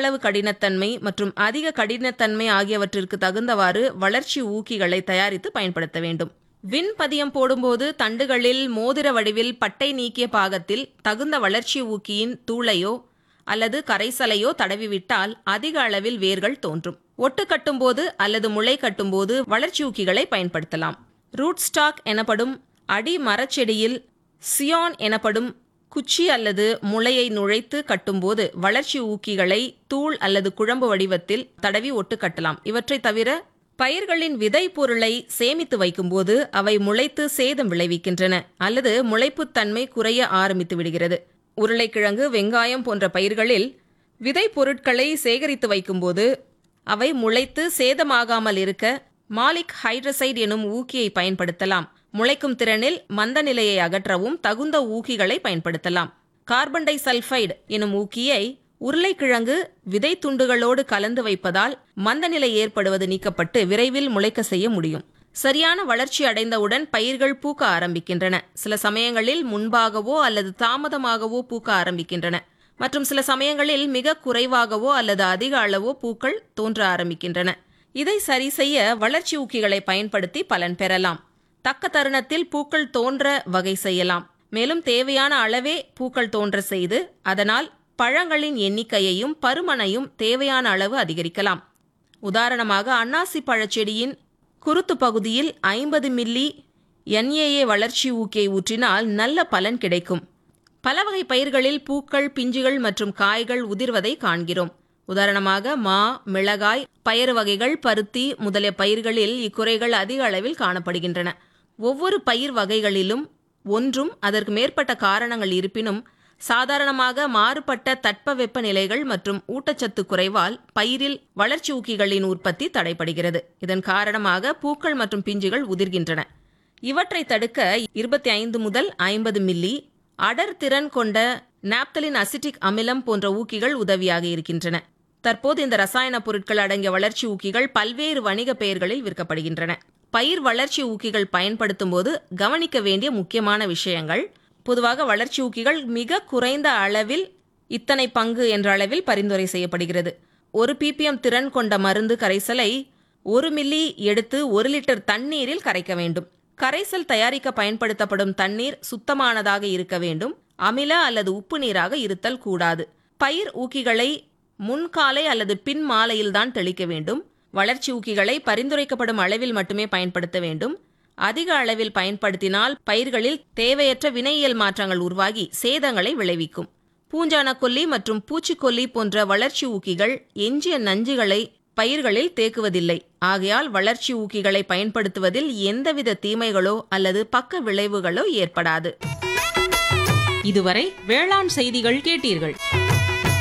அளவு கடினத்தன்மை மற்றும் அதிக கடினத்தன்மை ஆகியவற்றிற்கு தகுந்தவாறு வளர்ச்சி ஊக்கிகளை தயாரித்து பயன்படுத்த வேண்டும் விண் பதியம் போடும்போது தண்டுகளில் மோதிர வடிவில் பட்டை நீக்கிய பாகத்தில் தகுந்த வளர்ச்சி ஊக்கியின் தூளையோ அல்லது கரைசலையோ தடவிவிட்டால் அதிக அளவில் வேர்கள் தோன்றும் ஒட்டு கட்டும்போது அல்லது முளை கட்டும்போது வளர்ச்சி ஊக்கிகளை பயன்படுத்தலாம் ரூட் ஸ்டாக் எனப்படும் அடி மரச்செடியில் சியான் எனப்படும் குச்சி அல்லது முளையை நுழைத்து கட்டும்போது வளர்ச்சி ஊக்கிகளை தூள் அல்லது குழம்பு வடிவத்தில் தடவி ஒட்டு கட்டலாம் இவற்றை தவிர பயிர்களின் விதை பொருளை சேமித்து வைக்கும்போது அவை முளைத்து சேதம் விளைவிக்கின்றன அல்லது முளைப்புத்தன்மை குறைய ஆரம்பித்து விடுகிறது உருளைக்கிழங்கு வெங்காயம் போன்ற பயிர்களில் விதை பொருட்களை சேகரித்து வைக்கும்போது அவை முளைத்து சேதமாகாமல் இருக்க மாலிக் ஹைட்ரசைட் எனும் ஊக்கியை பயன்படுத்தலாம் முளைக்கும் திறனில் மந்த நிலையை அகற்றவும் தகுந்த ஊக்கிகளை பயன்படுத்தலாம் கார்பன் டை சல்ஃபைடு எனும் ஊக்கியை உருளைக்கிழங்கு விதை துண்டுகளோடு கலந்து வைப்பதால் மந்தநிலை ஏற்படுவது நீக்கப்பட்டு விரைவில் முளைக்க செய்ய முடியும் சரியான வளர்ச்சி அடைந்தவுடன் பயிர்கள் பூக்க ஆரம்பிக்கின்றன சில சமயங்களில் முன்பாகவோ அல்லது தாமதமாகவோ பூக்க ஆரம்பிக்கின்றன மற்றும் சில சமயங்களில் மிக குறைவாகவோ அல்லது அதிக அளவோ பூக்கள் தோன்ற ஆரம்பிக்கின்றன இதை சரி செய்ய வளர்ச்சி ஊக்கிகளை பயன்படுத்தி பலன் பெறலாம் தக்க தருணத்தில் பூக்கள் தோன்ற வகை செய்யலாம் மேலும் தேவையான அளவே பூக்கள் தோன்ற செய்து அதனால் பழங்களின் எண்ணிக்கையையும் பருமனையும் தேவையான அளவு அதிகரிக்கலாம் உதாரணமாக அன்னாசி பழச்செடியின் குருத்து பகுதியில் ஐம்பது மில்லி என்ஏஏ வளர்ச்சி ஊக்கியை ஊற்றினால் நல்ல பலன் கிடைக்கும் பல வகை பயிர்களில் பூக்கள் பிஞ்சுகள் மற்றும் காய்கள் உதிர்வதை காண்கிறோம் உதாரணமாக மா மிளகாய் பயறு வகைகள் பருத்தி முதலிய பயிர்களில் இக்குறைகள் அதிக அளவில் காணப்படுகின்றன ஒவ்வொரு பயிர் வகைகளிலும் ஒன்றும் அதற்கு மேற்பட்ட காரணங்கள் இருப்பினும் சாதாரணமாக மாறுபட்ட தட்பவெப்ப நிலைகள் மற்றும் ஊட்டச்சத்து குறைவால் பயிரில் வளர்ச்சி ஊக்கிகளின் உற்பத்தி தடைபடுகிறது இதன் காரணமாக பூக்கள் மற்றும் பிஞ்சுகள் உதிர்கின்றன இவற்றை தடுக்க இருபத்தி ஐந்து முதல் ஐம்பது மில்லி அடர் திறன் கொண்ட நாப்தலின் அசிட்டிக் அமிலம் போன்ற ஊக்கிகள் உதவியாக இருக்கின்றன தற்போது இந்த ரசாயன பொருட்கள் அடங்கிய வளர்ச்சி ஊக்கிகள் பல்வேறு வணிக பெயர்களில் விற்கப்படுகின்றன பயிர் வளர்ச்சி ஊக்கிகள் பயன்படுத்தும் போது கவனிக்க வேண்டிய முக்கியமான விஷயங்கள் பொதுவாக வளர்ச்சி ஊக்கிகள் மிக குறைந்த அளவில் இத்தனை பங்கு என்ற அளவில் பரிந்துரை செய்யப்படுகிறது ஒரு பிபிஎம் திறன் கொண்ட மருந்து கரைசலை ஒரு மில்லி எடுத்து ஒரு லிட்டர் தண்ணீரில் கரைக்க வேண்டும் கரைசல் தயாரிக்க பயன்படுத்தப்படும் தண்ணீர் சுத்தமானதாக இருக்க வேண்டும் அமில அல்லது உப்பு நீராக இருத்தல் கூடாது பயிர் ஊக்கிகளை முன்காலை அல்லது பின் மாலையில்தான் தெளிக்க வேண்டும் வளர்ச்சி ஊக்கிகளை பரிந்துரைக்கப்படும் அளவில் மட்டுமே பயன்படுத்த வேண்டும் அதிக அளவில் பயன்படுத்தினால் பயிர்களில் தேவையற்ற வினையியல் மாற்றங்கள் உருவாகி சேதங்களை விளைவிக்கும் பூஞ்சான கொல்லி மற்றும் பூச்சிக்கொல்லி போன்ற வளர்ச்சி ஊக்கிகள் எஞ்சிய நஞ்சுகளை பயிர்களில் தேக்குவதில்லை ஆகையால் வளர்ச்சி ஊக்கிகளை பயன்படுத்துவதில் எந்தவித தீமைகளோ அல்லது பக்க விளைவுகளோ ஏற்படாது இதுவரை வேளாண் செய்திகள் கேட்டீர்கள்